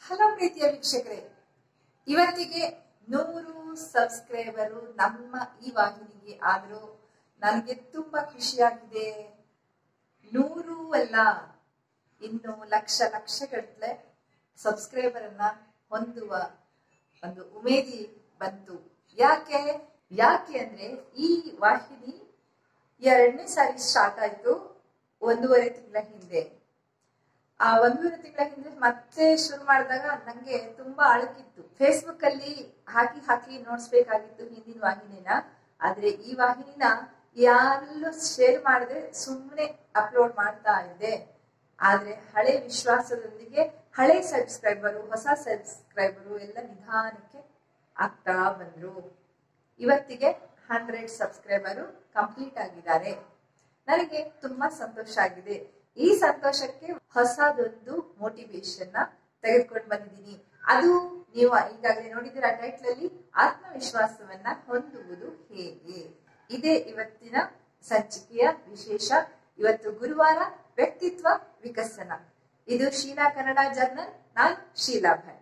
hello ಪ್ರೀತಿಯ ವೀಕ್ಷಕರೇ ಇವತ್ತಿಗೆ ನೂರು ಸಬ್ಸ್ಕ್ರೈಬರು ನಮ್ಮ ಈ ವಾಹಿನಿಗೆ ಆದರೂ ನನಗೆ ತುಂಬಾ ಖುಷಿಯಾಗಿದೆ ನೂರು ಅಲ್ಲ ಇನ್ನು ಲಕ್ಷ ಲಕ್ಷಗಟ್ಟಲೆ ಸಬ್ಸ್ಕ್ರೈಬರ್ ಅನ್ನ ಹೊಂದುವ ಒಂದು ಉಮೇದಿ ಬಂತು ಯಾಕೆ ಯಾಕೆ ಅಂದ್ರೆ ಈ ವಾಹಿನಿ ಎರಡನೇ ಸಾರಿ ಸ್ಟಾರ್ಟ್ ಆಯ್ತು ಒಂದೂವರೆ ತಿಂಗಳ ಹಿಂದೆ ಆ ಒಂದೂವರೆ ತಿಂಗಳ ಹಿಂದೆ ಮತ್ತೆ ಶುರು ಮಾಡಿದಾಗ ನಂಗೆ ತುಂಬಾ ಅಳುಕಿತ್ತು ಫೇಸ್ಬುಕ್ ಅಲ್ಲಿ ಹಾಕಿ ಹಾಕಿ ನೋಡ್ಸ್ಬೇಕಾಗಿತ್ತು ಹಿಂದಿನ ವಾಹಿನಿನ ಆದ್ರೆ ಈ ವಾಹಿನಿನ ಯಾರಲ್ಲೂ ಶೇರ್ ಮಾಡದೆ ಸುಮ್ಮನೆ ಅಪ್ಲೋಡ್ ಮಾಡ್ತಾ ಇದ್ದೆ ಆದ್ರೆ ಹಳೆ ವಿಶ್ವಾಸದೊಂದಿಗೆ ಹಳೆ ಸಬ್ಸ್ಕ್ರೈಬರು ಹೊಸ ಸಬ್ಸ್ಕ್ರೈಬರು ಎಲ್ಲ ನಿಧಾನಕ್ಕೆ ಆಗ್ತಾ ಬಂದ್ರು ಇವತ್ತಿಗೆ ಹಂಡ್ರೆಡ್ ಸಬ್ಸ್ಕ್ರೈಬರು ಕಂಪ್ಲೀಟ್ ಆಗಿದ್ದಾರೆ ನನಗೆ ತುಂಬಾ ಸಂತೋಷ ಆಗಿದೆ ಈ ಸಂತೋಷಕ್ಕೆ ಹೊಸದೊಂದು ಮೋಟಿವೇಶನ್ ನ ತೆಗೆದುಕೊಂಡು ಬಂದಿದ್ದೀನಿ ಅದು ನೀವು ಈಗಾಗಲೇ ನೋಡಿದಿರ ಟೈಟ್ಲ್ ಅಲ್ಲಿ ಆತ್ಮವಿಶ್ವಾಸವನ್ನ ಹೊಂದುವುದು ಹೇಗೆ ಇದೇ ಇವತ್ತಿನ ಸಂಚಿಕೆಯ ವಿಶೇಷ ಇವತ್ತು ಗುರುವಾರ ವ್ಯಕ್ತಿತ್ವ ವಿಕಸನ ಇದು ಶೀಲಾ ಕನ್ನಡ ಜರ್ನಲ್ ನಾನು ಶೀಲಾ ಭಟ್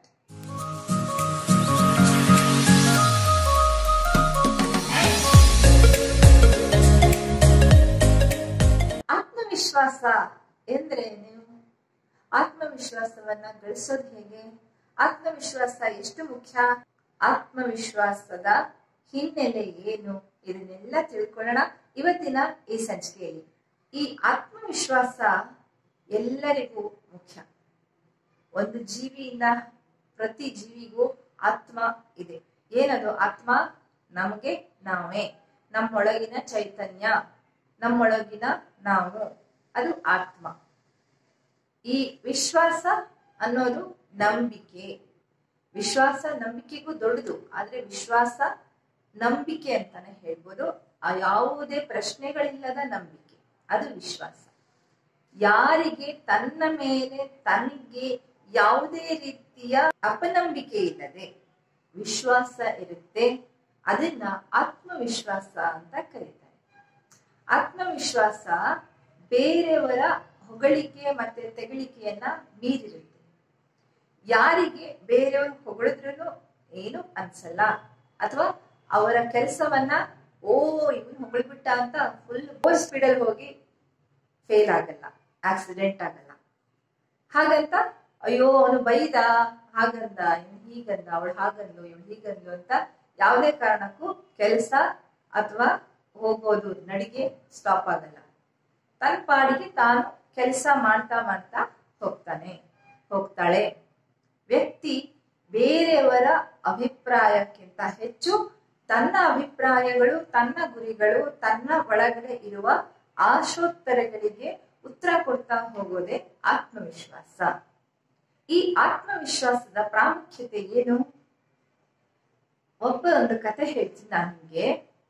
ಆತ್ಮವಿಶ್ವಾಸ ಎಂದ್ರೇನು ಆತ್ಮವಿಶ್ವಾಸವನ್ನ ಗಳಿಸೋದು ಹೇಗೆ ಆತ್ಮವಿಶ್ವಾಸ ಎಷ್ಟು ಮುಖ್ಯ ಆತ್ಮವಿಶ್ವಾಸದ ಹಿನ್ನೆಲೆ ಏನು ಇದನ್ನೆಲ್ಲ ತಿಳ್ಕೊಳ್ಳೋಣ ಇವತ್ತಿನ ಈ ಸಂಚಿಕೆಯಲ್ಲಿ ಈ ಆತ್ಮವಿಶ್ವಾಸ ಎಲ್ಲರಿಗೂ ಮುಖ್ಯ ಒಂದು ಜೀವಿಯಿಂದ ಪ್ರತಿ ಜೀವಿಗೂ ಆತ್ಮ ಇದೆ ಏನದು ಆತ್ಮ ನಮಗೆ ನಾವೇ ನಮ್ಮೊಳಗಿನ ಚೈತನ್ಯ ನಮ್ಮೊಳಗಿನ ನಾವು ಅದು ಆತ್ಮ ಈ ವಿಶ್ವಾಸ ಅನ್ನೋದು ನಂಬಿಕೆ ವಿಶ್ವಾಸ ನಂಬಿಕೆಗೂ ದೊಡ್ಡದು ಆದ್ರೆ ವಿಶ್ವಾಸ ನಂಬಿಕೆ ಅಂತಾನೆ ಹೇಳ್ಬೋದು ಆ ಯಾವುದೇ ಪ್ರಶ್ನೆಗಳಿಲ್ಲದ ನಂಬಿಕೆ ಅದು ವಿಶ್ವಾಸ ಯಾರಿಗೆ ತನ್ನ ಮೇಲೆ ತನಗೆ ಯಾವುದೇ ರೀತಿಯ ಅಪನಂಬಿಕೆ ಇಲ್ಲದೆ ವಿಶ್ವಾಸ ಇರುತ್ತೆ ಅದನ್ನ ಆತ್ಮವಿಶ್ವಾಸ ಅಂತ ಕರೀತಾರೆ ಆತ್ಮವಿಶ್ವಾಸ ಬೇರೆಯವರ ಹೊಗಳಿಕೆ ಮತ್ತೆ ತೆಗಳಿಕೆಯನ್ನ ಮೀರಿರುತ್ತೆ ಯಾರಿಗೆ ಬೇರೆಯವರು ಹೊಗಳಿದ್ರು ಏನು ಅನ್ಸಲ್ಲ ಅಥವಾ ಅವರ ಕೆಲಸವನ್ನ ಓ ಇವನು ಹೊಗಳ್ಬಿಟ್ಟ ಅಂತ ಫುಲ್ ಓವರ್ ಸ್ಪೀಡ್ ಅಲ್ಲಿ ಹೋಗಿ ಫೇಲ್ ಆಗಲ್ಲ ಆಕ್ಸಿಡೆಂಟ್ ಆಗಲ್ಲ ಹಾಗಂತ ಅಯ್ಯೋ ಅವನು ಬೈದ ಹಾಗಂದ ಇವನು ಹೀಗಂದ ಅವಳು ಹಾಗಂದ್ಲು ಇವಳು ಹೀಗಂದ್ಲು ಅಂತ ಯಾವುದೇ ಕಾರಣಕ್ಕೂ ಕೆಲಸ ಅಥವಾ ಹೋಗೋದು ನಡಿಗೆ ಸ್ಟಾಪ್ ಆಗಲ್ಲ ತನ್ನ ಪಾಡಿಗೆ ತಾನು ಕೆಲಸ ಮಾಡ್ತಾ ಮಾಡ್ತಾ ಹೋಗ್ತಾನೆ ಹೋಗ್ತಾಳೆ ವ್ಯಕ್ತಿ ಬೇರೆಯವರ ಅಭಿಪ್ರಾಯಕ್ಕಿಂತ ಹೆಚ್ಚು ತನ್ನ ಅಭಿಪ್ರಾಯಗಳು ತನ್ನ ಗುರಿಗಳು ತನ್ನ ಒಳಗಡೆ ಇರುವ ಆಶೋತ್ತರಗಳಿಗೆ ಉತ್ತರ ಕೊಡ್ತಾ ಹೋಗೋದೇ ಆತ್ಮವಿಶ್ವಾಸ ಈ ಆತ್ಮವಿಶ್ವಾಸದ ಪ್ರಾಮುಖ್ಯತೆ ಏನು ಒಬ್ಬ ಒಂದು ಕತೆ ಹೇಳ್ತೀನಿ ನಾನು ನಿಮ್ಗೆ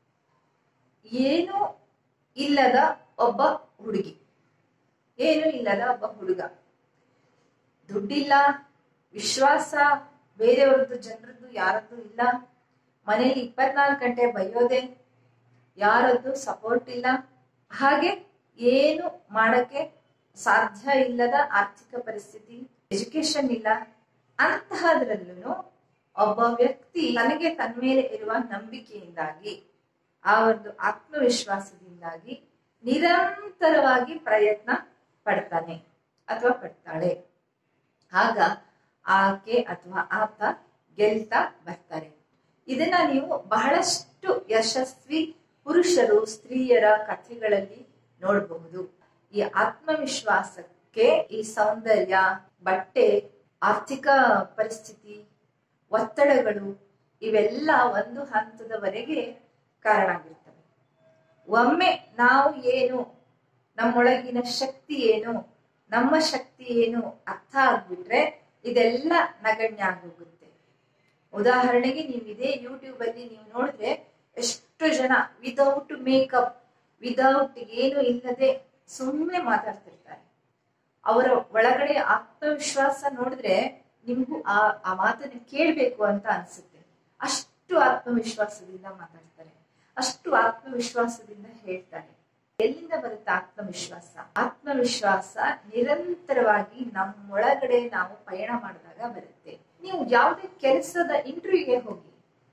ಏನು ಇಲ್ಲದ ಒಬ್ಬ ಹುಡುಗಿ ಏನು ಇಲ್ಲದ ಒಬ್ಬ ಹುಡುಗ ದುಡ್ಡಿಲ್ಲ ವಿಶ್ವಾಸ ಬೇರೆಯವ್ರದ್ದು ಜನರದ್ದು ಯಾರದ್ದು ಇಲ್ಲ ಮನೇಲಿ ಇಪ್ಪತ್ನಾಲ್ಕು ಗಂಟೆ ಬೈಯೋದೆ ಯಾರದ್ದು ಸಪೋರ್ಟ್ ಇಲ್ಲ ಹಾಗೆ ಏನು ಮಾಡಕ್ಕೆ ಸಾಧ್ಯ ಇಲ್ಲದ ಆರ್ಥಿಕ ಪರಿಸ್ಥಿತಿ ಎಜುಕೇಶನ್ ಇಲ್ಲ ಅಂತಹದ್ರಲ್ಲೂ ಒಬ್ಬ ವ್ಯಕ್ತಿ ತನಗೆ ತನ್ನ ಮೇಲೆ ಇರುವ ನಂಬಿಕೆಯಿಂದಾಗಿ ಆ ಒಂದು ಆತ್ಮವಿಶ್ವಾಸದಿಂದಾಗಿ ನಿರಂತರವಾಗಿ ಪ್ರಯತ್ನ ಪಡ್ತಾನೆ ಅಥವಾ ಪಡ್ತಾಳೆ ಆಗ ಆಕೆ ಅಥವಾ ಆತ ಗೆಲ್ತಾ ಬರ್ತಾರೆ ಇದನ್ನ ನೀವು ಬಹಳಷ್ಟು ಯಶಸ್ವಿ ಪುರುಷರು ಸ್ತ್ರೀಯರ ಕಥೆಗಳಲ್ಲಿ ನೋಡಬಹುದು ಈ ಆತ್ಮವಿಶ್ವಾಸಕ್ಕೆ ಈ ಸೌಂದರ್ಯ ಬಟ್ಟೆ ಆರ್ಥಿಕ ಪರಿಸ್ಥಿತಿ ಒತ್ತಡಗಳು ಇವೆಲ್ಲ ಒಂದು ಹಂತದವರೆಗೆ ಕಾರಣ ಆಗಿರ್ತವೆ ಒಮ್ಮೆ ನಾವು ಏನು ನಮ್ಮೊಳಗಿನ ಶಕ್ತಿ ಏನು ನಮ್ಮ ಶಕ್ತಿ ಏನು ಅರ್ಥ ಆಗ್ಬಿಟ್ರೆ ಇದೆಲ್ಲ ನಗಣ್ಯ ಆಗೋಗುತ್ತೆ ಉದಾಹರಣೆಗೆ ನೀವು ಇದೇ ಯೂಟ್ಯೂಬ್ ಅಲ್ಲಿ ನೀವು ನೋಡಿದ್ರೆ ಎಷ್ಟು ಜನ ವಿದೌಟ್ ಮೇಕಪ್ ವಿದೌಟ್ ಏನು ಇಲ್ಲದೆ ಸುಮ್ಮನೆ ಮಾತಾಡ್ತಿರ್ತಾರೆ ಅವರ ಒಳಗಡೆ ಆತ್ಮವಿಶ್ವಾಸ ನೋಡಿದ್ರೆ ನಿಮ್ಗೂ ಆ ಆ ಮಾತನ್ನ ಕೇಳ್ಬೇಕು ಅಂತ ಅನ್ಸುತ್ತೆ ಅಷ್ಟು ಆತ್ಮವಿಶ್ವಾಸದಿಂದ ಮಾತಾಡ್ತಾರೆ ಅಷ್ಟು ಆತ್ಮವಿಶ್ವಾಸದಿಂದ ಹೇಳ್ತಾರೆ ಎಲ್ಲಿಂದ ಬರುತ್ತೆ ಆತ್ಮವಿಶ್ವಾಸ ಆತ್ಮವಿಶ್ವಾಸ ನಿರಂತರವಾಗಿ ನಮ್ಮೊಳಗಡೆ ನಾವು ಪಯಣ ಮಾಡಿದಾಗ ಬರುತ್ತೆ ನೀವು ಯಾವುದೇ ಕೆಲಸದ ಇಂಟರ್ವ್ಯೂಗೆ ಹೋಗಿ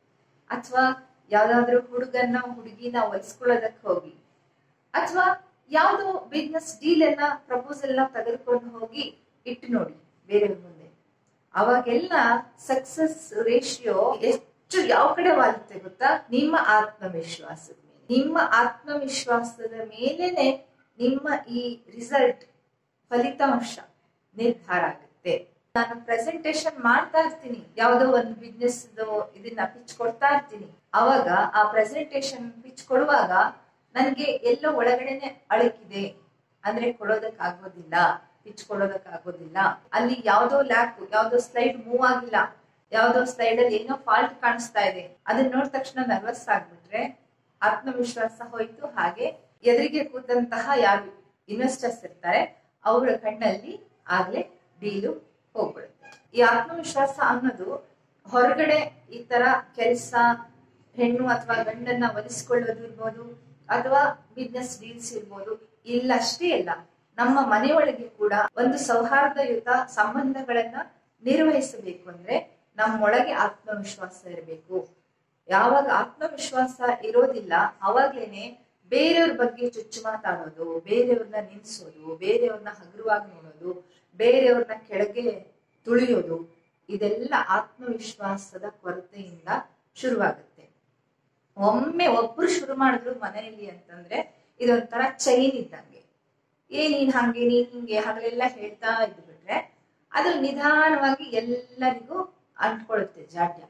ಅಥವಾ ಯಾವ್ದಾದ್ರು ಹುಡುಗನ್ನ ಹುಡುಗಿನ ಒಲಿಸ್ಕೊಳ್ಳೋದಕ್ಕೆ ಹೋಗಿ ಅಥವಾ ಯಾವ್ದೋ ಬಿಸ್ನೆಸ್ ಡೀಲ್ ಎಲ್ಲ ಪ್ರಪೋಸಲ್ ಎಲ್ಲ ತೆಗೆದುಕೊಂಡು ಹೋಗಿ ಇಟ್ಟು ನೋಡಿ ಬೇರೆಯವ್ರ ಮುಂದೆ ಅವಾಗೆಲ್ಲ ಸಕ್ಸಸ್ ರೇಷಿಯೋ ಎಷ್ಟು ಯಾವ ಕಡೆ ವಾಲುತ್ತೆ ಗೊತ್ತಾ ನಿಮ್ಮ ಆತ್ಮವಿಶ್ವಾಸದ ಮೇಲೆ ನಿಮ್ಮ ಆತ್ಮವಿಶ್ವಾಸದ ಮೇಲೇನೆ ನಿಮ್ಮ ಈ ರಿಸಲ್ಟ್ ಫಲಿತಾಂಶ ನಿರ್ಧಾರ ಆಗುತ್ತೆ ನಾನು ಪ್ರೆಸೆಂಟೇಶನ್ ಮಾಡ್ತಾ ಇರ್ತೀನಿ ಯಾವುದೋ ಒಂದು ಬಿಸ್ನೆಸ್ ಇದನ್ನ ಪಿಚ್ ಕೊಡ್ತಾ ಇರ್ತೀನಿ ಅವಾಗ ಆ ಪ್ರೆಸೆಂಟೇಶನ್ ಪಿಚ್ ಕೊಡುವಾಗ ನನ್ಗೆ ಎಲ್ಲೋ ಒಳಗಡೆನೆ ಅಳಕಿದೆ ಅಂದ್ರೆ ಕೊಡೋದಕ್ಕಾಗೋದಿಲ್ಲ ಪಿಚ್ ಕೊಡೋದಕ್ಕಾಗೋದಿಲ್ಲ ಅಲ್ಲಿ ಯಾವ್ದೋ ಲ್ಯಾಕ್ ಯಾವ್ದೋ ಸ್ಲೈಡ್ ಮೂವ್ ಆಗಿಲ್ಲ ಯಾವ್ದೋ ಸ್ಲೈಡ್ ಅಲ್ಲಿ ಏನೋ ಫಾಲ್ಟ್ ಕಾಣಿಸ್ತಾ ಇದೆ ಅದನ್ನ ನೋಡಿದ ತಕ್ಷಣ ನರ್ವಸ್ ಆಗ್ಬಿಟ್ರೆ ಆತ್ಮವಿಶ್ವಾಸ ಹೋಯ್ತು ಹಾಗೆ ಎದುರಿಗೆ ಕೂತಂತಹ ಯಾರು ಇನ್ವೆಸ್ಟರ್ಸ್ ಇರ್ತಾರೆ ಅವರ ಕಣ್ಣಲ್ಲಿ ಆಗ್ಲೇ ಡೀಲು ಹೋಗ್ಬಿಡುತ್ತೆ ಈ ಆತ್ಮವಿಶ್ವಾಸ ಅನ್ನೋದು ಹೊರಗಡೆ ಈ ತರ ಕೆಲಸ ಹೆಣ್ಣು ಅಥವಾ ಗಂಡನ್ನ ಒಲಿಸ್ಕೊಳ್ಳೋದು ಇರ್ಬೋದು ಅಥವಾ ಬಿಸ್ನೆಸ್ ಡೀಲ್ಸ್ ಇರ್ಬೋದು ಇಲ್ಲಷ್ಟೇ ಅಲ್ಲ ನಮ್ಮ ಮನೆಯೊಳಗೆ ಕೂಡ ಒಂದು ಸೌಹಾರ್ದಯುತ ಸಂಬಂಧಗಳನ್ನ ನಿರ್ವಹಿಸಬೇಕು ಅಂದ್ರೆ ನಮ್ಮೊಳಗೆ ಆತ್ಮವಿಶ್ವಾಸ ಇರಬೇಕು ಯಾವಾಗ ಆತ್ಮವಿಶ್ವಾಸ ಇರೋದಿಲ್ಲ ಅವಾಗ್ಲೇನೆ ಬೇರೆಯವ್ರ ಬಗ್ಗೆ ಚುಚ್ಚು ಮಾತಾಡೋದು ಬೇರೆಯವ್ರನ್ನ ನಿಲ್ಸೋದು ಬೇರೆಯವ್ರನ್ನ ಹಗುರವಾಗಿ ನೋಡೋದು ಬೇರೆಯವ್ರನ್ನ ಕೆಳಗೆ ತುಳಿಯೋದು ಇದೆಲ್ಲ ಆತ್ಮವಿಶ್ವಾಸದ ಕೊರತೆಯಿಂದ ಶುರುವಾಗುತ್ತೆ ಒಮ್ಮೆ ಒಬ್ರು ಶುರು ಮಾಡಿದ್ರು ಮನೆಯಲ್ಲಿ ಅಂತಂದ್ರೆ ಇದೊಂಥರ ಚೈನ್ ಇದ್ದಂಗೆ ಏ ನೀನ್ ಹಂಗೆ ನೀನ್ ಹಿಂಗೆ ಹಾಗಲೆಲ್ಲ ಹೇಳ್ತಾ ಇದ್ದು ಬಿಟ್ರೆ ಅದು ನಿಧಾನವಾಗಿ ಎಲ್ಲರಿಗೂ ಅಂಟ್ಕೊಳ್ಳುತ್ತೆ ಜಾಡ್ಯ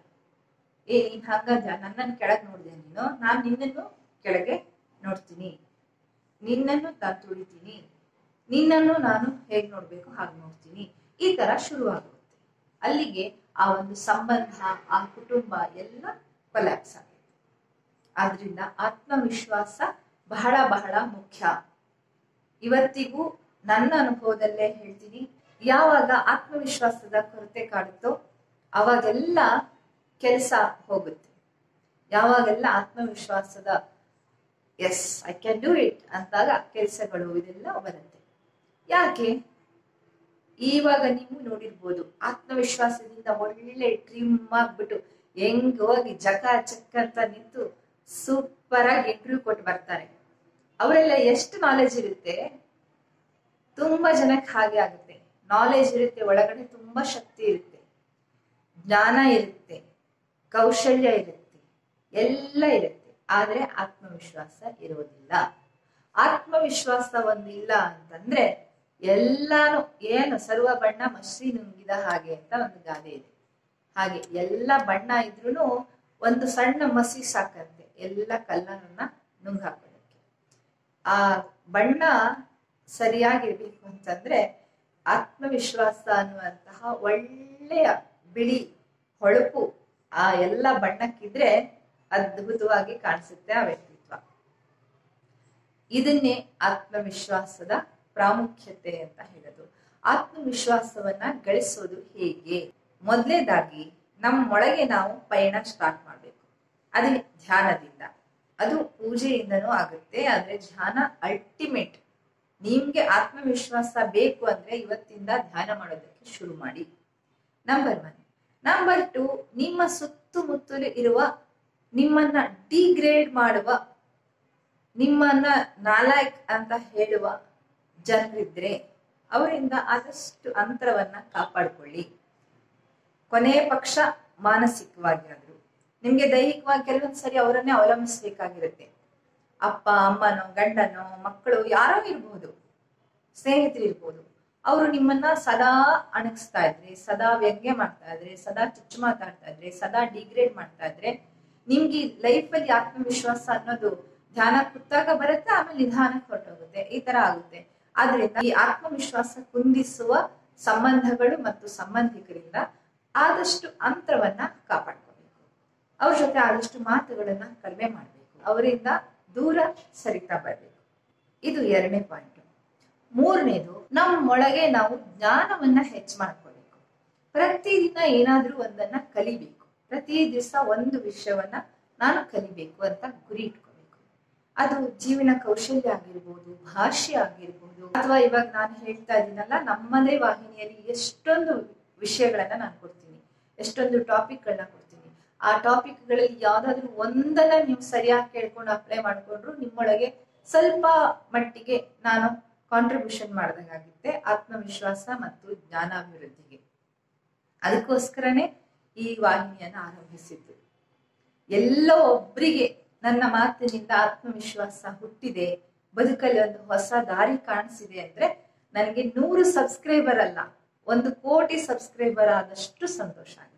ಏ ನೀನ್ ಹಂಗಂದ ನನ್ನನ್ನು ಕೆಳಗ್ ನೋಡಿದೆ ನೀನು ನಾನ್ ನಿನ್ನನ್ನು ಕೆಳಗೆ ನೋಡ್ತೀನಿ ನಿನ್ನನ್ನು ನಾನು ತುಳಿತೀನಿ ನಿನ್ನನ್ನು ನಾನು ಹೇಗ್ ನೋಡ್ಬೇಕು ಹಾಗೆ ನೋಡ್ತೀನಿ ಈ ತರ ಶುರುವಾಗುತ್ತೆ ಅಲ್ಲಿಗೆ ಆ ಒಂದು ಸಂಬಂಧ ಆ ಕುಟುಂಬ ಎಲ್ಲ ಕೊಲ್ಯಾಪ್ಸ್ ಆಗುತ್ತೆ ಆದ್ರಿಂದ ಆತ್ಮವಿಶ್ವಾಸ ಬಹಳ ಬಹಳ ಮುಖ್ಯ ಇವತ್ತಿಗೂ ನನ್ನ ಅನುಭವದಲ್ಲೇ ಹೇಳ್ತೀನಿ ಯಾವಾಗ ಆತ್ಮವಿಶ್ವಾಸದ ಕೊರತೆ ಕಾಡುತ್ತೋ ಅವಾಗೆಲ್ಲ ಕೆಲಸ ಹೋಗುತ್ತೆ ಯಾವಾಗೆಲ್ಲ ಆತ್ಮವಿಶ್ವಾಸದ yes I can do it ಅಂತಾಗ ಕೆಲಸಗಳು ಇದೆಲ್ಲ ಬರುತ್ತೆ ಯಾಕೆ ಇವಾಗ ನೀವು ನೋಡಿರ್ಬೋದು ಆತ್ಮವಿಶ್ವಾಸದಿಂದ ಒಳ್ಳೆ ಟ್ರಿಮ್ ಆಗ್ಬಿಟ್ಟು ಹೆಂಗ್ ಹೋಗಿ ಜಕ ಚಕ್ ಅಂತ ನಿಂತು ಸೂಪರ್ ಆಗಿ ಇಂಟರ್ವ್ಯೂ ಕೊಟ್ಟು ಬರ್ತಾರೆ ಅವರೆಲ್ಲ ಎಷ್ಟು ನಾಲೆಜ್ ಇರುತ್ತೆ ತುಂಬಾ ಜನಕ್ಕೆ ಹಾಗೆ ಆಗುತ್ತೆ ನಾಲೆಜ್ ಇರುತ್ತೆ ಒಳಗಡೆ ತುಂಬಾ ಶಕ್ತಿ ಇರುತ್ತೆ ಜ್ಞಾನ ಇರುತ್ತೆ ಕೌಶಲ್ಯ ಇರುತ್ತೆ ಎಲ್ಲ ಇರುತ್ತೆ ಆದ್ರೆ ಆತ್ಮವಿಶ್ವಾಸ ಇರೋದಿಲ್ಲ ಆತ್ಮವಿಶ್ವಾಸ ಒಂದಿಲ್ಲ ಅಂತಂದ್ರೆ ಎಲ್ಲಾನು ಏನು ಸರ್ವ ಬಣ್ಣ ಮಸಿ ನುಂಗಿದ ಹಾಗೆ ಅಂತ ಒಂದು ಗಾದೆ ಇದೆ ಹಾಗೆ ಎಲ್ಲ ಬಣ್ಣ ಇದ್ರೂ ಒಂದು ಸಣ್ಣ ಮಸಿ ಸಾಕಂತೆ ಎಲ್ಲ ಕಲ್ಲನ್ನ ನುಂಗ್ ಹಾಕೋದಕ್ಕೆ ಆ ಬಣ್ಣ ಸರಿಯಾಗಿರ್ಬೇಕು ಅಂತಂದ್ರೆ ಆತ್ಮವಿಶ್ವಾಸ ಅನ್ನುವಂತಹ ಒಳ್ಳೆಯ ಬಿಳಿ ಹೊಳಪು ಆ ಎಲ್ಲ ಬಣ್ಣಕ್ಕಿದ್ರೆ ಅದ್ಭುತವಾಗಿ ಕಾಣಿಸುತ್ತೆ ಆ ವ್ಯಕ್ತಿತ್ವ ಇದನ್ನೇ ಆತ್ಮವಿಶ್ವಾಸದ ಪ್ರಾಮುಖ್ಯತೆ ಅಂತ ಹೇಳೋದು ಆತ್ಮವಿಶ್ವಾಸವನ್ನ ಗಳಿಸೋದು ಹೇಗೆ ಮೊದಲನೇದಾಗಿ ನಮ್ಮೊಳಗೆ ನಾವು ಪಯಣ ಸ್ಟಾರ್ಟ್ ಮಾಡಬೇಕು ಅದು ಧ್ಯಾನದಿಂದ ಅದು ಪೂಜೆಯಿಂದನೂ ಆಗುತ್ತೆ ಆದ್ರೆ ಧ್ಯಾನ ಅಲ್ಟಿಮೇಟ್ ನಿಮ್ಗೆ ಆತ್ಮವಿಶ್ವಾಸ ಬೇಕು ಅಂದ್ರೆ ಇವತ್ತಿಂದ ಧ್ಯಾನ ಮಾಡೋದಕ್ಕೆ ಶುರು ಮಾಡಿ ನಂಬರ್ ಒನ್ ನಂಬರ್ ಟು ನಿಮ್ಮ ಸುತ್ತಮುತ್ತಲು ಇರುವ ನಿಮ್ಮನ್ನ ಡಿಗ್ರೇಡ್ ಮಾಡುವ ನಿಮ್ಮನ್ನ ನಾಲಾಯಕ್ ಅಂತ ಹೇಳುವ ಜನರಿದ್ರೆ ಅವರಿಂದ ಆದಷ್ಟು ಅಂತರವನ್ನ ಕಾಪಾಡ್ಕೊಳ್ಳಿ ಕೊನೆಯ ಪಕ್ಷ ಮಾನಸಿಕವಾಗಿ ಆದ್ರು ನಿಮ್ಗೆ ದೈಹಿಕವಾಗಿ ಕೆಲವೊಂದ್ಸರಿ ಅವರನ್ನೇ ಅವಲಂಬಿಸ್ಬೇಕಾಗಿರುತ್ತೆ ಅಪ್ಪ ಅಮ್ಮನೋ ಗಂಡನೋ ಮಕ್ಕಳು ಯಾರೋ ಇರ್ಬೋದು ಸ್ನೇಹಿತರು ಇರ್ಬೋದು ಅವರು ನಿಮ್ಮನ್ನ ಸದಾ ಅಣಗಿಸ್ತಾ ಇದ್ರೆ ಸದಾ ವ್ಯಂಗ್ಯ ಮಾಡ್ತಾ ಇದ್ರೆ ಸದಾ ಚುಚ್ಚು ಮಾತಾಡ್ತಾ ಇದ್ರೆ ಸದಾ ಡಿಗ್ರೇಡ್ ಮಾಡ್ತಾ ಇದ್ರೆ ನಿಮ್ಗೆ ಲೈಫಲ್ಲಿ ಆತ್ಮವಿಶ್ವಾಸ ಅನ್ನೋದು ಧ್ಯಾನ ಕೂತಾಗ ಬರುತ್ತೆ ಆಮೇಲೆ ನಿಧಾನಕ್ಕೆ ಹೊರಟೋಗುತ್ತೆ ಈ ತರ ಆಗುತ್ತೆ ಆದ್ರಿಂದ ಈ ಆತ್ಮವಿಶ್ವಾಸ ಕುಂದಿಸುವ ಸಂಬಂಧಗಳು ಮತ್ತು ಸಂಬಂಧಿಕರಿಂದ ಆದಷ್ಟು ಅಂತರವನ್ನ ಕಾಪಾಡ್ಕೋಬೇಕು ಅವ್ರ ಜೊತೆ ಆದಷ್ಟು ಮಾತುಗಳನ್ನ ಕಡಿಮೆ ಮಾಡಬೇಕು ಅವರಿಂದ ದೂರ ಸರಿತಾ ಬರಬೇಕು ಇದು ಎರಡನೇ ಪಾಯಿಂಟ್ ಮೂರನೇದು ನಮ್ಮೊಳಗೆ ನಾವು ಜ್ಞಾನವನ್ನ ಹೆಚ್ಚು ಮಾಡ್ಕೋಬೇಕು ಪ್ರತಿದಿನ ಏನಾದ್ರೂ ಒಂದನ್ನ ಕಲಿಬೇಕು ಪ್ರತಿ ದಿವಸ ಒಂದು ವಿಷಯವನ್ನ ನಾನು ಕಲಿಬೇಕು ಅಂತ ಗುರಿ ಇಟ್ಕೋಬೇಕು ಅದು ಜೀವನ ಕೌಶಲ್ಯ ಆಗಿರ್ಬೋದು ಭಾಷೆ ಆಗಿರ್ಬೋದು ಅಥವಾ ಇವಾಗ ನಾನು ಹೇಳ್ತಾ ಇದ್ದೀನಲ್ಲ ನಮ್ಮದೇ ವಾಹಿನಿಯಲ್ಲಿ ಎಷ್ಟೊಂದು ವಿಷಯಗಳನ್ನ ನಾನು ಕೊಡ್ತೀನಿ ಎಷ್ಟೊಂದು ಟಾಪಿಕ್ಗಳನ್ನ ಕೊಡ್ತೀನಿ ಆ ಟಾಪಿಕ್ಗಳಲ್ಲಿ ಯಾವ್ದಾದ್ರು ಒಂದನ್ನ ನೀವು ಸರಿಯಾಗಿ ಕೇಳ್ಕೊಂಡು ಅಪ್ಲೈ ಮಾಡ್ಕೊಂಡ್ರು ನಿಮ್ಮೊಳಗೆ ಸ್ವಲ್ಪ ಮಟ್ಟಿಗೆ ನಾನು ಕಾಂಟ್ರಿಬ್ಯೂಷನ್ ಮಾಡಿದಂಗಾಗುತ್ತೆ ಆತ್ಮವಿಶ್ವಾಸ ಮತ್ತು ಜ್ಞಾನಾಭಿವೃದ್ಧಿಗೆ ಅದಕ್ಕೋಸ್ಕರನೇ ಈ ವಾಹಿನಿಯನ್ನ ಆರಂಭಿಸಿದ್ದು ಎಲ್ಲೋ ಒಬ್ರಿಗೆ ನನ್ನ ಮಾತಿನಿಂದ ಆತ್ಮವಿಶ್ವಾಸ ಹುಟ್ಟಿದೆ ಬದುಕಲ್ಲಿ ಒಂದು ಹೊಸ ದಾರಿ ಕಾಣಿಸಿದೆ ಅಂದ್ರೆ ನನಗೆ ನೂರು ಸಬ್ಸ್ಕ್ರೈಬರ್ ಅಲ್ಲ ಒಂದು ಕೋಟಿ ಸಬ್ಸ್ಕ್ರೈಬರ್ ಆದಷ್ಟು ಸಂತೋಷ ಆಗುತ್ತೆ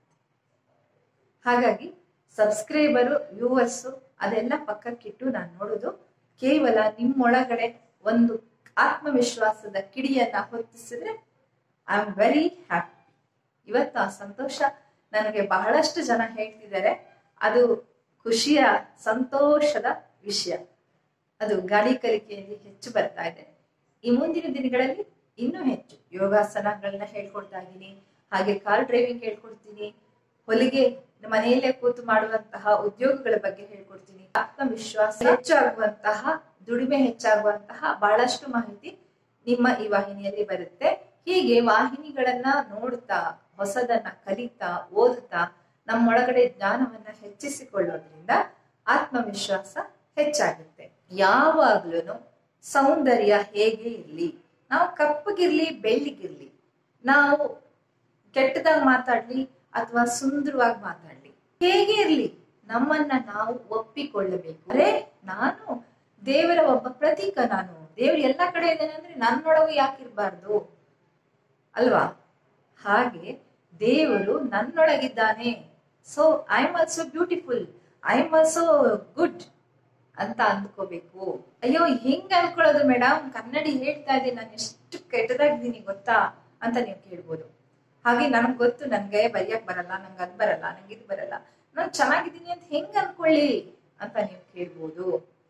ಹಾಗಾಗಿ ಸಬ್ಸ್ಕ್ರೈಬರು ವ್ಯೂವರ್ಸು ಅದೆಲ್ಲ ಪಕ್ಕಕ್ಕಿಟ್ಟು ನಾನು ನೋಡೋದು ಕೇವಲ ನಿಮ್ಮೊಳಗಡೆ ಒಂದು ಆತ್ಮವಿಶ್ವಾಸದ ಕಿಡಿಯನ್ನ ಹೊತ್ತಿಸಿದ್ರೆ ಐ ಆಮ್ ವೆರಿ ಹ್ಯಾಪಿ ಇವತ್ತು ಆ ಸಂತೋಷ ನನಗೆ ಬಹಳಷ್ಟು ಜನ ಹೇಳ್ತಿದ್ದಾರೆ ಅದು ಖುಷಿಯ ಸಂತೋಷದ ವಿಷಯ ಅದು ಗಾಡಿ ಕಲಿಕೆಯಲ್ಲಿ ಹೆಚ್ಚು ಬರ್ತಾ ಇದೆ ಈ ಮುಂದಿನ ದಿನಗಳಲ್ಲಿ ಇನ್ನೂ ಹೆಚ್ಚು ಯೋಗಾಸನಗಳನ್ನ ಹೇಳ್ಕೊಡ್ತಾ ಇದ್ದೀನಿ ಹಾಗೆ ಕಾರ್ ಡ್ರೈವಿಂಗ್ ಹೇಳ್ಕೊಡ್ತೀನಿ ಹೊಲಿಗೆ ಮನೆಯಲ್ಲೇ ಕೂತು ಮಾಡುವಂತಹ ಉದ್ಯೋಗಗಳ ಬಗ್ಗೆ ಹೇಳ್ಕೊಡ್ತೀನಿ ಆತ್ಮವಿಶ್ವಾಸ ಹೆಚ್ಚಾಗುವಂತಹ ದುಡಿಮೆ ಹೆಚ್ಚಾಗುವಂತಹ ಬಹಳಷ್ಟು ಮಾಹಿತಿ ನಿಮ್ಮ ಈ ವಾಹಿನಿಯಲ್ಲಿ ಬರುತ್ತೆ ಹೀಗೆ ವಾಹಿನಿಗಳನ್ನ ನೋಡ್ತಾ ಹೊಸದನ್ನ ಕಲಿತಾ ಓದುತ್ತಾ ನಮ್ಮೊಳಗಡೆ ಜ್ಞಾನವನ್ನ ಹೆಚ್ಚಿಸಿಕೊಳ್ಳೋದ್ರಿಂದ ಆತ್ಮವಿಶ್ವಾಸ ಹೆಚ್ಚಾಗುತ್ತೆ ಯಾವಾಗ್ಲೂ ಸೌಂದರ್ಯ ಹೇಗೆ ಇರ್ಲಿ ನಾವು ಕಪ್ಪಗಿರ್ಲಿ ಬೆಳ್ಳಿಗಿರ್ಲಿ ನಾವು ಕೆಟ್ಟದಾಗಿ ಮಾತಾಡ್ಲಿ ಅಥವಾ ಸುಂದರವಾಗಿ ಮಾತಾಡ್ಲಿ ಹೇಗೆ ಇರ್ಲಿ ನಮ್ಮನ್ನ ನಾವು ಒಪ್ಪಿಕೊಳ್ಳಬೇಕು ಅರೆ ನಾನು ದೇವರ ಒಬ್ಬ ಪ್ರತೀಕ ನಾನು ದೇವ್ರು ಎಲ್ಲ ಕಡೆ ಇದ್ದೇನೆ ಅಂದ್ರೆ ನನ್ನೊಳಗೂ ಯಾಕಿರ್ಬಾರ್ದು ಅಲ್ವಾ ಹಾಗೆ ದೇವರು ನನ್ನೊಳಗಿದ್ದಾನೆ so I am also beautiful I am also good ಅಂತ ಅಂದ್ಕೋಬೇಕು ಅಯ್ಯೋ ಹೆಂಗ್ ಅನ್ಕೊಳ್ಳೋದು ಮೇಡಮ್ ಕನ್ನಡಿ ಹೇಳ್ತಾ ಇದ್ದೀನಿ ನಾನು ಎಷ್ಟು ಕೆಟ್ಟದಾಗಿದ್ದೀನಿ ಗೊತ್ತಾ ಅಂತ ನೀವು ಕೇಳ್ಬೋದು ಹಾಗೆ ನನಗೆ ಗೊತ್ತು ನನ್ಗೆ ಬರೆಯಕ್ ಬರಲ್ಲ ನಂಗೆ ಅದ್ ಬರಲ್ಲ ನಂಗೆ ಇದು ಬರಲ್ಲ ನಾನು ಚೆನ್ನಾಗಿದ್ದೀನಿ ಅಂತ ಹೆಂಗ್ ಅನ್ಕೊಳ್ಳಿ ಅಂತ ನೀವು ಕೇಳ್ಬೋದು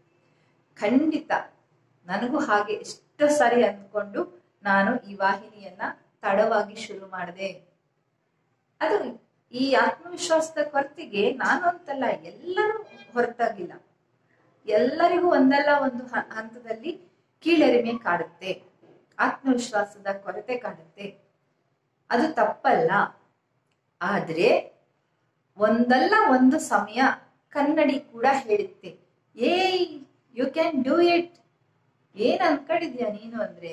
ಖಂಡಿತ ನನಗೂ ಹಾಗೆ ಎಷ್ಟೋ ಸಾರಿ ಅಂದ್ಕೊಂಡು ನಾನು ಈ ವಾಹಿನಿಯನ್ನ ತಡವಾಗಿ ಶುರು ಮಾಡಿದೆ ಅದು ಈ ಆತ್ಮವಿಶ್ವಾಸದ ಕೊರತೆಗೆ ನಾನು ಅಂತಲ್ಲ ಎಲ್ಲರೂ ಹೊರತಾಗಿಲ್ಲ ಎಲ್ಲರಿಗೂ ಒಂದಲ್ಲ ಒಂದು ಹ- ಹಂತದಲ್ಲಿ ಕೀಳರಿಮೆ ಕಾಡುತ್ತೆ ಆತ್ಮವಿಶ್ವಾಸದ ಕೊರತೆ ಕಾಡುತ್ತೆ ಅದು ತಪ್ಪಲ್ಲ ಆದ್ರೆ ಒಂದಲ್ಲ ಒಂದು ಸಮಯ ಕನ್ನಡಿ ಕೂಡ ಹೇಳುತ್ತೆ ಏಯ್ ಯು ಕ್ಯಾನ್ ಡೂ ಇಟ್ ಏನ್ ಅನ್ಕೊಂಡಿದ್ಯಾ ನೀನು ಅಂದ್ರೆ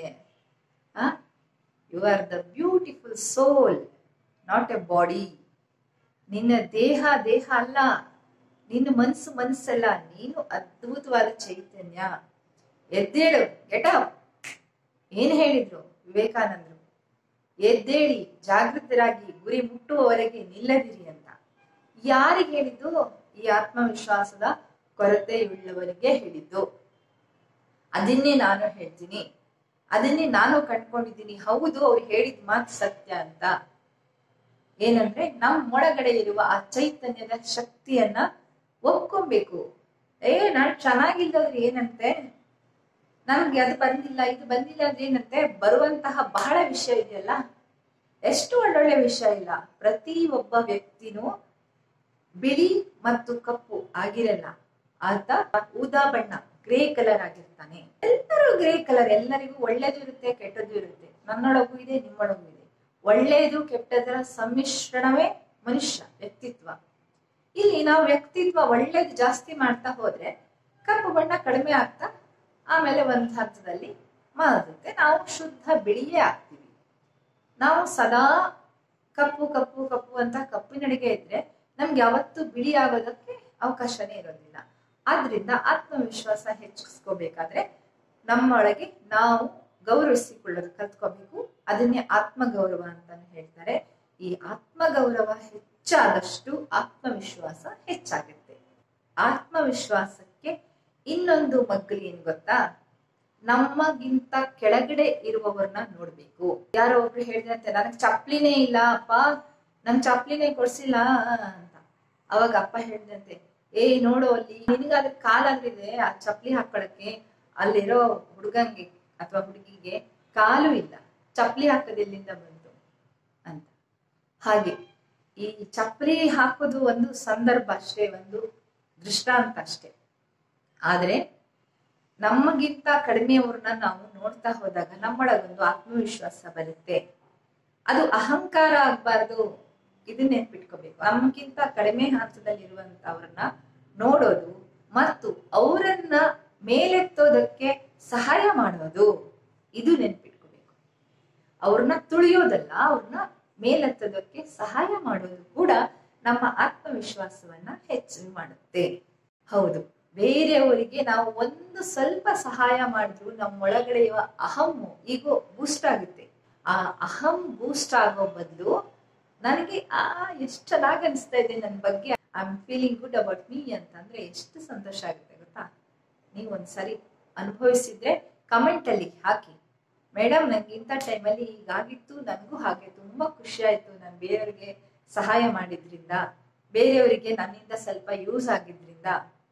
you are the beautiful soul not a body ನಿನ್ನ ದೇಹ ದೇಹ ಅಲ್ಲ ನಿನ್ನ ಮನಸ್ಸು ಮನಸ್ಸಲ್ಲ ನೀನು ಅದ್ಭುತವಾದ ಚೈತನ್ಯ ಎದ್ದೇಳು ಗೆಟ ಏನ್ ಹೇಳಿದ್ರು ವಿವೇಕಾನಂದರು ಎದ್ದೇಳಿ ಜಾಗೃತರಾಗಿ ಗುರಿ ಮುಟ್ಟುವವರೆಗೆ ನಿಲ್ಲದಿರಿ ಅಂತ ಯಾರಿಗೆ ಹೇಳಿದ್ದು ಈ ಆತ್ಮವಿಶ್ವಾಸದ ಕೊರತೆಯುಳ್ಳವರಿಗೆ ಹೇಳಿದ್ದು ಅದನ್ನೇ ನಾನು ಹೇಳ್ತೀನಿ ಅದನ್ನೇ ನಾನು ಕಂಡ್ಕೊಂಡಿದ್ದೀನಿ ಹೌದು ಅವ್ರು ಹೇಳಿದ ಮಾತು ಸತ್ಯ ಅಂತ ಏನಂದ್ರೆ ನಮ್ಮೊಳಗಡೆ ಇರುವ ಆ ಚೈತನ್ಯದ ಶಕ್ತಿಯನ್ನ ಒಪ್ಕೊಬೇಕು ಏ ನಾನು ಚೆನ್ನಾಗಿಲ್ಲದ್ರೆ ಏನಂತೆ ನನ್ಗೆ ಅದು ಬಂದಿಲ್ಲ ಇದು ಬಂದಿಲ್ಲ ಅಂದ್ರೆ ಏನಂತೆ ಬರುವಂತಹ ಬಹಳ ವಿಷಯ ಇದೆಯಲ್ಲ ಎಷ್ಟು ಒಳ್ಳೊಳ್ಳೆ ವಿಷಯ ಇಲ್ಲ ಪ್ರತಿ ಒಬ್ಬ ವ್ಯಕ್ತಿನೂ ಬಿಳಿ ಮತ್ತು ಕಪ್ಪು ಆಗಿರಲ್ಲ ಆತ ಊದಾ ಬಣ್ಣ ಗ್ರೇ ಕಲರ್ ಆಗಿರ್ತಾನೆ ಎಲ್ಲರೂ ಗ್ರೇ ಕಲರ್ ಎಲ್ಲರಿಗೂ ಒಳ್ಳೇದು ಇರುತ್ತೆ ಕೆಟ್ಟದ್ದು ಇರುತ್ತೆ ನನ್ನೊಳಗೂ ಇದೆ ನಿಮ್ಮೊಳಗೂ ಇದೆ ಒಳ್ಳೆಯದು ಕೆಟ್ಟದರ ಸಮ್ಮಿಶ್ರಣವೇ ಮನುಷ್ಯ ವ್ಯಕ್ತಿತ್ವ ಇಲ್ಲಿ ನಾವು ವ್ಯಕ್ತಿತ್ವ ಒಳ್ಳೇದು ಜಾಸ್ತಿ ಮಾಡ್ತಾ ಹೋದ್ರೆ ಕಪ್ಪು ಬಣ್ಣ ಕಡಿಮೆ ಆಗ್ತಾ ಆಮೇಲೆ ಒಂದು ಹಂತದಲ್ಲಿ ಮಾರುತ್ತೆ ನಾವು ಶುದ್ಧ ಬಿಳಿಯೇ ಆಗ್ತೀವಿ ನಾವು ಸದಾ ಕಪ್ಪು ಕಪ್ಪು ಕಪ್ಪು ಅಂತ ಕಪ್ಪಿನಡಿಗೆ ಇದ್ರೆ ನಮ್ಗೆ ಯಾವತ್ತೂ ಬಿಳಿ ಆಗೋದಕ್ಕೆ ಅವಕಾಶನೇ ಇರೋದಿಲ್ಲ ಆದ್ರಿಂದ ಆತ್ಮವಿಶ್ವಾಸ ಹೆಚ್ಚಿಸ್ಕೋಬೇಕಾದ್ರೆ ನಮ್ಮೊಳಗೆ ನಾವು ಗೌರವಿಸಿಕೊಳ್ಳೋದು ಕಲ್ತ್ಕೋಬೇಕು ಅದನ್ನೇ ಆತ್ಮಗೌರವ ಅಂತಾನೆ ಹೇಳ್ತಾರೆ ಈ ಆತ್ಮಗೌರವ ಹೆಚ್ಚಾದಷ್ಟು ಆತ್ಮವಿಶ್ವಾಸ ಹೆಚ್ಚಾಗುತ್ತೆ ಆತ್ಮವಿಶ್ವಾಸಕ್ಕೆ ಇನ್ನೊಂದು ಮಗ್ಗಲು ಏನ್ ಗೊತ್ತಾ ನಮ್ಮಗಿಂತ ಕೆಳಗಡೆ ಇರುವವರನ್ನ ನೋಡ್ಬೇಕು ಯಾರೋ ಒಬ್ರು ಹೇಳಿದಂತೆ ನನಗ್ ಚಪ್ಲಿನೇ ಇಲ್ಲ ಅಪ್ಪ ನಂಗ್ ಚಪ್ಲಿನೇ ಕೊಡ್ಸಿಲ್ಲ ಅಂತ ಅವಾಗ ಅಪ್ಪ ಹೇಳಿದಂತೆ ಏ ನೋಡು ಅಲ್ಲಿ ನಿನಗಾದ್ರೆ ಕಾಲಾಗ್ರಿದೆ ಆ ಚಪ್ಲಿ ಹಾಕೊಳಕ್ಕೆ ಅಲ್ಲಿರೋ ಹುಡುಗಂಗೆ ಅಥವಾ ಹುಡುಗಿಗೆ ಕಾಲು ಇಲ್ಲ ಚಪ್ಲಿ ಹಾಕೋದೆಲ್ಲಿಂದ ಬಂತು ಅಂತ ಹಾಗೆ ಈ ಚಪ್ಪಲಿ ಹಾಕೋದು ಒಂದು ಸಂದರ್ಭ ಅಷ್ಟೇ ಒಂದು ದೃಷ್ಟಾಂತ ಅಷ್ಟೇ ಆದ್ರೆ ನಮಗಿಂತ ಕಡಿಮೆಯವ್ರನ್ನ ನಾವು ನೋಡ್ತಾ ಹೋದಾಗ ನಮ್ಮೊಳಗೊಂದು ಆತ್ಮವಿಶ್ವಾಸ ಬರುತ್ತೆ ಅದು ಅಹಂಕಾರ ಆಗ್ಬಾರ್ದು ಇದನ್ನ ನೆನ್ಪಿಟ್ಕೋಬೇಕು ನಮ್ಗಿಂತ ಕಡಿಮೆ ಹಂತದಲ್ಲಿರುವಂತವ್ರನ್ನ ನೋಡೋದು ಮತ್ತು ಅವರನ್ನ ಮೇಲೆತ್ತೋದಕ್ಕೆ ಸಹಾಯ ಮಾಡೋದು ಇದು ನೆನ್ಪಿಟ್ಕೋಬೇಕು ಅವ್ರನ್ನ ತುಳಿಯೋದಲ್ಲ ಅವ್ರನ್ನ ಮೇಲೆತ್ತೋದಕ್ಕೆ ಸಹಾಯ ಮಾಡೋದು ಕೂಡ ನಮ್ಮ ಆತ್ಮವಿಶ್ವಾಸವನ್ನ ಹೆಚ್ಚು ಮಾಡುತ್ತೆ ಹೌದು ಬೇರೆಯವರಿಗೆ ನಾವು ಒಂದು ಸ್ವಲ್ಪ ಸಹಾಯ ಮಾಡಿದ್ರು ನಮ್ಮ ಒಳಗಡೆ ಇರುವ ಅಹಮ್ಮು ಈಗೋ ಬೂಸ್ಟ್ ಆಗುತ್ತೆ ಆ ಅಹಂ ಬೂಸ್ಟ್ ಆಗೋ ಬದಲು ನನಗೆ ಆ ಎಷ್ಟು ಚೆನ್ನಾಗಿ ಅನಿಸ್ತಾ ಇದೆ ನನ್ನ ಬಗ್ಗೆ I am feeling good about me ಅಂತಂದ್ರೆ ಎಷ್ಟು ಸಂತೋಷ ಆಗುತ್ತೆ ಗೊತ್ತಾ ನೀವು ಒಂದ್ಸರಿ ಅನುಭವಿಸಿದ್ರೆ ಕಮೆಂಟ್ ಅಲ್ಲಿ ಹಾಕಿ ಮೇಡಮ್ ನಂಗೆ ಇಂಥ ಟೈಮಲ್ಲಿ ಹೀಗಾಗಿತ್ತು ನನಗೂ ಹಾಗೆ ತುಂಬಾ ಖುಷಿ ಆಯ್ತು ನಾನು ಬೇರೆಯವ್ರಿಗೆ ಸಹಾಯ ಮಾಡಿದ್ರಿಂದ ಬೇರೆಯವರಿಗೆ ನನ್ನಿಂದ ಸ್ವಲ್ಪ ಯೂಸ್ ಆಗಿದ್ರಿಂದ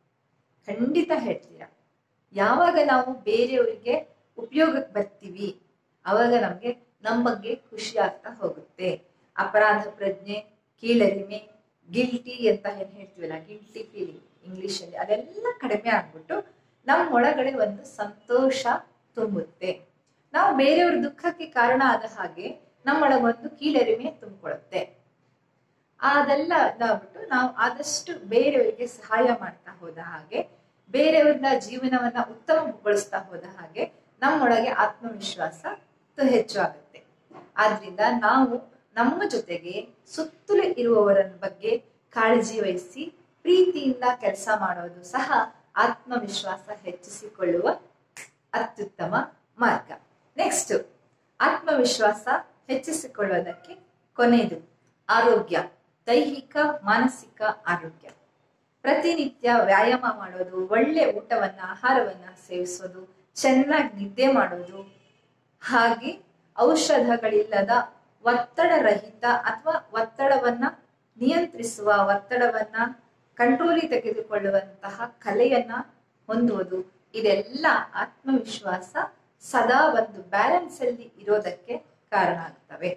ಖಂಡಿತ ಹೇಳ್ತೀರಾ ಯಾವಾಗ ನಾವು ಬೇರೆಯವರಿಗೆ ಉಪಯೋಗಕ್ಕೆ ಬರ್ತೀವಿ ಅವಾಗ ನಮ್ಗೆ ನಮ್ಮ ಬಗ್ಗೆ ಖುಷಿ ಆಗ್ತಾ ಹೋಗುತ್ತೆ ಅಪರಾಧ ಪ್ರಜ್ಞೆ ಕೀಳರಿಮೆ ಗಿಲ್ಟಿ ಅಂತ ಏನ್ ಹೇಳ್ತೀವಲ್ಲ ಗಿಲ್ಟಿ ಫೀಲಿಂಗ್ ಇಂಗ್ಲಿಷ್ ಅಲ್ಲಿ ಅದೆಲ್ಲ ಕಡಿಮೆ ಆಗ್ಬಿಟ್ಟು ನಮ್ಮ ಒಳಗಡೆ ಒಂದು ಸಂತೋಷ ತುಂಬುತ್ತೆ ನಾವು ಬೇರೆಯವ್ರ ದುಃಖಕ್ಕೆ ಕಾರಣ ಆದ ಹಾಗೆ ನಮ್ಮೊಳಗೊಂದು ಕೀಳರಿಮೆ ತುಂಬಿಕೊಳ್ಳುತ್ತೆ ಅದೆಲ್ಲ ಇದಾಗ್ಬಿಟ್ಟು ನಾವು ಆದಷ್ಟು ಬೇರೆಯವರಿಗೆ ಸಹಾಯ ಮಾಡ್ತಾ ಹೋದ ಹಾಗೆ ಬೇರೆಯವ್ರನ್ನ ಜೀವನವನ್ನ ಉತ್ತಮಗೊಳಿಸ್ತಾ ಹೋದ ಹಾಗೆ ನಮ್ಮೊಳಗೆ ಆತ್ಮವಿಶ್ವಾಸ ಹೆಚ್ಚು ಆಗುತ್ತೆ ಆದ್ರಿಂದ ನಾವು ನಮ್ಮ ಜೊತೆಗೆ ಸುತ್ತಲೂ ಇರುವವರ ಬಗ್ಗೆ ಕಾಳಜಿ ವಹಿಸಿ ಪ್ರೀತಿಯಿಂದ ಕೆಲಸ ಮಾಡೋದು ಸಹ ಆತ್ಮವಿಶ್ವಾಸ ಹೆಚ್ಚಿಸಿಕೊಳ್ಳುವ ಅತ್ಯುತ್ತಮ ಮಾರ್ಗ ನೆಕ್ಸ್ಟ್ ಆತ್ಮವಿಶ್ವಾಸ ಹೆಚ್ಚಿಸಿಕೊಳ್ಳುವುದಕ್ಕೆ ಕೊನೆಯದು ಆರೋಗ್ಯ ದೈಹಿಕ ಮಾನಸಿಕ ಆರೋಗ್ಯ ಪ್ರತಿನಿತ್ಯ ವ್ಯಾಯಾಮ ಮಾಡೋದು ಒಳ್ಳೆ ಊಟವನ್ನ ಆಹಾರವನ್ನ ಸೇವಿಸೋದು ಚೆನ್ನಾಗಿ ನಿದ್ದೆ ಮಾಡೋದು ಹಾಗೆ ಔಷಧಗಳಿಲ್ಲದ ಒತ್ತಡ ರಹಿತ ಅಥವಾ ಒತ್ತಡವನ್ನ ನಿಯಂತ್ರಿಸುವ ಒತ್ತಡವನ್ನ ಕಂಟ್ರೋಲಿ ತೆಗೆದುಕೊಳ್ಳುವಂತಹ ಕಲೆಯನ್ನ ಹೊಂದುವುದು ಇದೆಲ್ಲ ಆತ್ಮವಿಶ್ವಾಸ ಸದಾ ಒಂದು ಬ್ಯಾಲೆನ್ಸ್ ಅಲ್ಲಿ ಇರೋದಕ್ಕೆ ಕಾರಣ ಆಗ್ತವೆ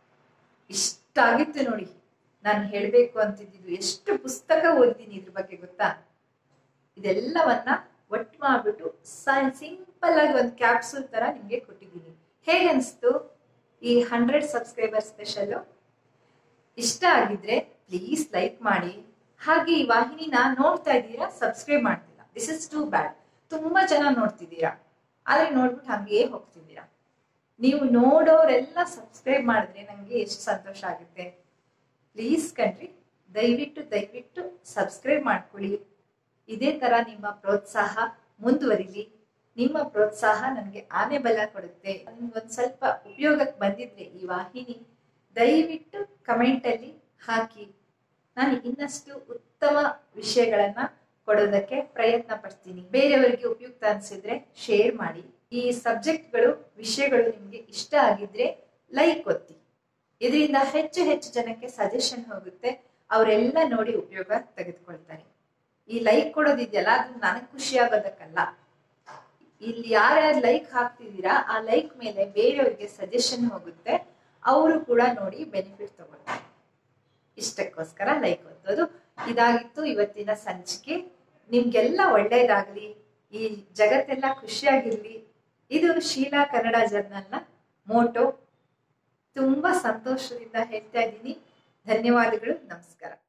ಇಷ್ಟಾಗಿತ್ತು ನೋಡಿ ನಾನು ಹೇಳ್ಬೇಕು ಅಂತಿದ್ದು ಎಷ್ಟು ಪುಸ್ತಕ ಓದಿದ್ದೀನಿ ಇದ್ರ ಬಗ್ಗೆ ಗೊತ್ತಾ ಇದೆಲ್ಲವನ್ನ ಒಟ್ಟು ಮಾಡ್ಬಿಟ್ಟು ಸಿಂಪಲ್ ಆಗಿ ಒಂದು ಕ್ಯಾಪ್ಸೂಲ್ ತರ ನಿಮ್ಗೆ ಕೊಟ್ಟಿದ್ದೀನಿ ಹೇಗೆ ಅನಿಸ್ತು ಈ ಹಂಡ್ರೆಡ್ ಸಬ್ಸ್ಕ್ರೈಬರ್ ಸ್ಪೆಷಲ್ ಇಷ್ಟ ಆಗಿದ್ರೆ ಪ್ಲೀಸ್ ಲೈಕ್ ಮಾಡಿ ಹಾಗೆ ಈ ವಾಹಿನಿನ ನೋಡ್ತಾ ಇದ್ದೀರಾ ಸಬ್ಸ್ಕ್ರೈಬ್ ಮಾಡ್ತಿಲ್ಲ ದಿಸ್ ಇಸ್ ಟೂ ಬ್ಯಾಡ್ ತುಂಬಾ ಜನ ನೋಡ್ತಿದ್ದೀರಾ ಆದ್ರೆ ನೋಡ್ಬಿಟ್ಟು ಹಂಗೆ ಹೋಗ್ತಿದ್ದೀರಾ ನೀವು ನೋಡೋರೆಲ್ಲ ಸಬ್ಸ್ಕ್ರೈಬ್ ಮಾಡಿದ್ರೆ ನಂಗೆ ಎಷ್ಟು ಸಂತೋಷ ಆಗುತ್ತೆ ಪ್ಲೀಸ್ ಕಣ್ರಿ ದಯವಿಟ್ಟು ದಯವಿಟ್ಟು ಸಬ್ಸ್ಕ್ರೈಬ್ ಮಾಡ್ಕೊಳ್ಳಿ ಇದೇ ತರ ನಿಮ್ಮ ಪ್ರೋತ್ಸಾಹ ಮುಂದುವರಿಲಿ ನಿಮ್ಮ ಪ್ರೋತ್ಸಾಹ ನನಗೆ ಆನೆ ಬಲ ಕೊಡುತ್ತೆ ನಿಮ್ಗೊಂದು ಸ್ವಲ್ಪ ಉಪಯೋಗಕ್ಕೆ ಬಂದಿದ್ರೆ ಈ ವಾಹಿನಿ ದಯವಿಟ್ಟು ಕಮೆಂಟ್ ಅಲ್ಲಿ ಹಾಕಿ ನಾನು ಇನ್ನಷ್ಟು ಉತ್ತಮ ವಿಷಯಗಳನ್ನ ಕೊಡೋದಕ್ಕೆ ಪ್ರಯತ್ನ ಪಡ್ತೀನಿ ಬೇರೆಯವರಿಗೆ ಉಪಯುಕ್ತ ಅನ್ಸಿದ್ರೆ ಶೇರ್ ಮಾಡಿ ಈ ಸಬ್ಜೆಕ್ಟ್ಗಳು ವಿಷಯಗಳು ನಿಮ್ಗೆ ಇಷ್ಟ ಆಗಿದ್ರೆ ಲೈಕ್ ಒತ್ತಿ ಇದರಿಂದ ಹೆಚ್ಚು ಹೆಚ್ಚು ಜನಕ್ಕೆ ಸಜೆಷನ್ ಹೋಗುತ್ತೆ ಅವರೆಲ್ಲ ನೋಡಿ ಉಪಯೋಗ ತೆಗೆದುಕೊಳ್ತಾರೆ ಈ ಲೈಕ್ ಕೊಡೋದಿದೆಯಲ್ಲ ಅದು ನನಗೆ ಖುಷಿ ಆಗೋದಕ್ಕಲ್ಲ ಇಲ್ಲಿ ಯಾರ್ಯಾರು ಲೈಕ್ ಹಾಕ್ತಿದ್ದೀರಾ ಆ ಲೈಕ್ ಮೇಲೆ ಬೇರೆಯವ್ರಿಗೆ ಸಜೆಷನ್ ಹೋಗುತ್ತೆ ಅವರು ಕೂಡ ನೋಡಿ ಬೆನಿಫಿಟ್ ತಗೊಳ್ತಾರೆ ಇಷ್ಟಕ್ಕೋಸ್ಕರ ಲೈಕ್ ಒತ್ತೋದು ಇದಾಗಿತ್ತು ಇವತ್ತಿನ ಸಂಚಿಕೆ ನಿಮ್ಗೆಲ್ಲ ಒಳ್ಳೇದಾಗ್ಲಿ ಈ ಜಗತ್ತೆಲ್ಲ ಖುಷಿಯಾಗಿರ್ಲಿ ಇದು ಶೀಲಾ ಕನ್ನಡ ಜರ್ನಲ್ನ ಮೋಟೋ ತುಂಬಾ ಸಂತೋಷದಿಂದ ಹೇಳ್ತಾ ಇದ್ದೀನಿ ಧನ್ಯವಾದಗಳು ನಮಸ್ಕಾರ